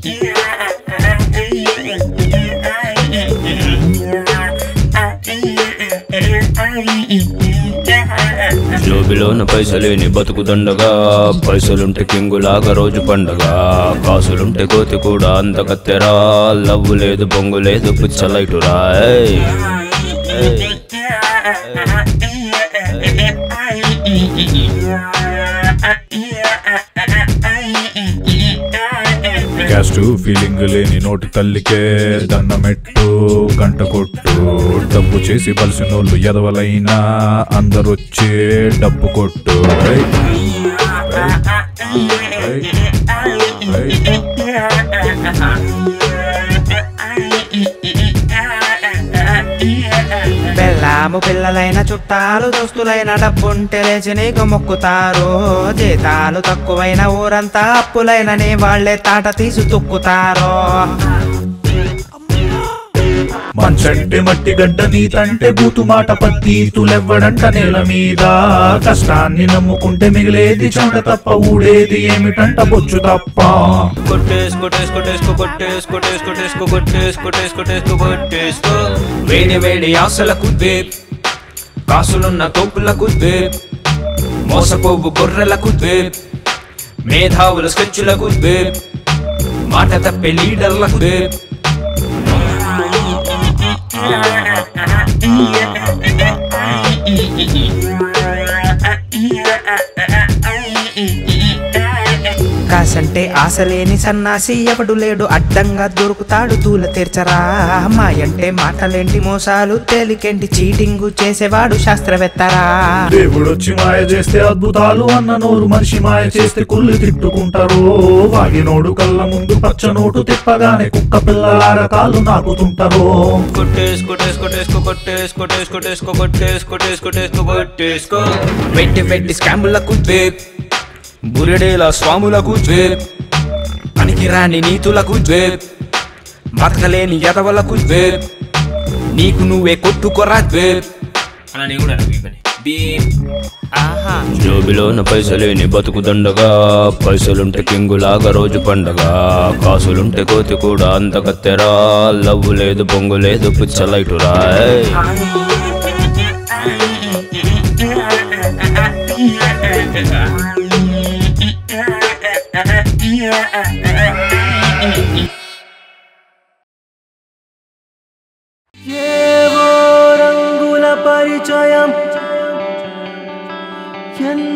జోబిలోన పైసలేని బతుకుదండగా పైసలుంటే కింగులాగా రోజు పండగ కాసులుంటే కోతి కూడా అంత కత్తెరా లవ్వు లేదు బొంగు లేదు పిచ్చలైటురా ఏయ్. ఏయ్. క్యాస్ట్ ఫీలింగ్ లేని నోటి తల్లికే దన్నమెట్టు గంట కొట్టు డబ్బు చేసి బలిసినోళ్ళు ఎదవలైనా అందరొచ్చే డబ్బు కొట్టు రై. రై. రై. పెళ్ళాము పిల్లలైన చుట్టాలు దోస్తులైన డబ్బుంటే లేచి నీకు మొక్కుతారు జీతాలు తక్కువైన ఊరంతా అప్పులైనని వాళ్ళే తాట తీసి తొక్కుతారు మంచంటే మట్టి గడ్డ నీతంటే బూతు మాట పత్తీతులెవ్వడంట నేల మీద కష్టాన్ని నమ్ముకుంటే మిగిలేది చెమట తప్ప ఊడేది ఏమిటంట బొచ్చు తప్ప కొట్టేసుకో కొట్టేసుకో కొట్టేసుకో కొట్టేసుకో కొట్టేసుకో కొట్టేసుకో కొట్టేసుకో కొట్టేసుకో వేడి వేడి ఆశలకు ద్వేప్ కాసులున్న తోపులకు ద్వేప్ మోసపోవు గొర్రెలకు ద్వేప్ మేధావుల స్కెచ్చులకు ద్వేప్ మాట తప్పే లీడర్లకు ద్వేప్ కాసంటే ఆశలేని సన్నాసి ఎవడు లేడు అడ్డంగా దొరుకుతాడు తూల తీర్చరా మాయంటే మాటలేంటి మోసాలు తేలికేంటి చీటింగు చేసేవాడు శాస్త్రవేత్తరా దేవుడొచ్చి మాయ చేస్తే అద్భుతాలు అన్న నోరు మనిషి మాయ చేస్తే కుళ్ళు తిట్టుకుంటారు వాగినోడు కళ్ళ ముందు పచ్చ నోటు తిప్పగానే కుక్క పిల్లలార కాళ్ళు నాకుతుంటారు కొట్టేసుకో కొట్టేసుకో కొట్టేసుకో కొట్టేసుకో కొట్టేసుకో కొట్టేసుకో కొట్టేసుకో కొట్టేసుకో వెట్టి వెట్టి స్కాములకు ద్వేప్ బురిడేల స్వాములకు ద్వేప్ పనికిరాని నీతులకు ద్వేప్ బతకలేని ఎదవలకు ద్వేప్ నీకు నువ్వే కొట్టుకోరా ద్వేప్ అలా కూడా జోబిలోన పైసలేని బతుకుదండగా పైసలుంటే కింగులాగా రోజు పండగ కాసులుంటే కోతి కూడా అంత కత్తెరా లవ్వు లేదు బొంగు లేదు పిచ్చలైటురా ఏయ్. ఏవో రంగుల పరిచయం ఎన్నో